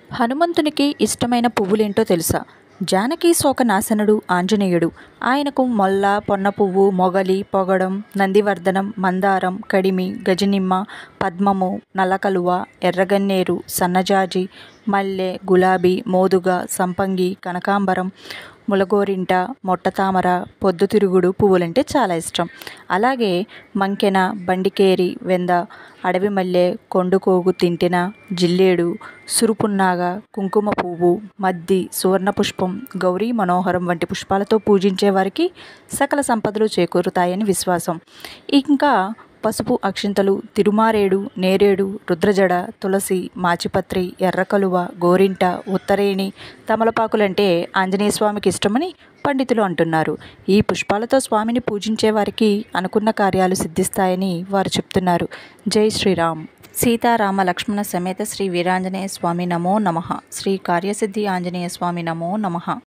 హనుమంతునికి ఇష్టమైన పువ్వులేంటో తెలుసా జానకి శోకనాశనుడు ఆంజనేయుడు ఆయనకు మొల్ల పొన్న పువ్వు మొగలి పొగడం నందివర్ధనం మందారం కడిమి గజనిమ్మ పద్మము నల్లకలువ ఎర్రగన్నేరు సన్నజాజి మల్లె గులాబీ మోదుగ సంపంగి కనకాంబరం ములగోరింట మొట్టతామర పొద్దుతిరుగుడు పువ్వులంటే చాలా ఇష్టం అలాగే మంకెన బండికేరి వెంద అడవి మల్లె కొండుకోగు తింటిన జిల్లేడు సురుపున్నాగ కుంకుమ పువ్వు మద్ది సువర్ణ పుష్పం గౌరీ మనోహరం వంటి పుష్పాలతో పూజించే వారికి సకల సంపదలు చేకూరుతాయని విశ్వాసం ఇంకా పసుపు అక్షింతలు తిరుమారేడు నేరేడు రుద్రజడ తులసి మాచిపత్రి ఎర్రకలువ గోరింట ఉత్తరేణి తమలపాకులంటే ఆంజనేయ స్వామికి ఇష్టమని పండితులు అంటున్నారు ఈ పుష్పాలతో స్వామిని పూజించే వారికి అనుకున్న కార్యాలు సిద్ధిస్తాయని వారు చెప్తున్నారు జై శ్రీరామ్ సీతారామ లక్ష్మణ సమేత శ్రీ వీరాంజనేయ స్వామి నమో నమ శ్రీ కార్యసిద్ధి ఆంజనేయ స్వామి నమో నమ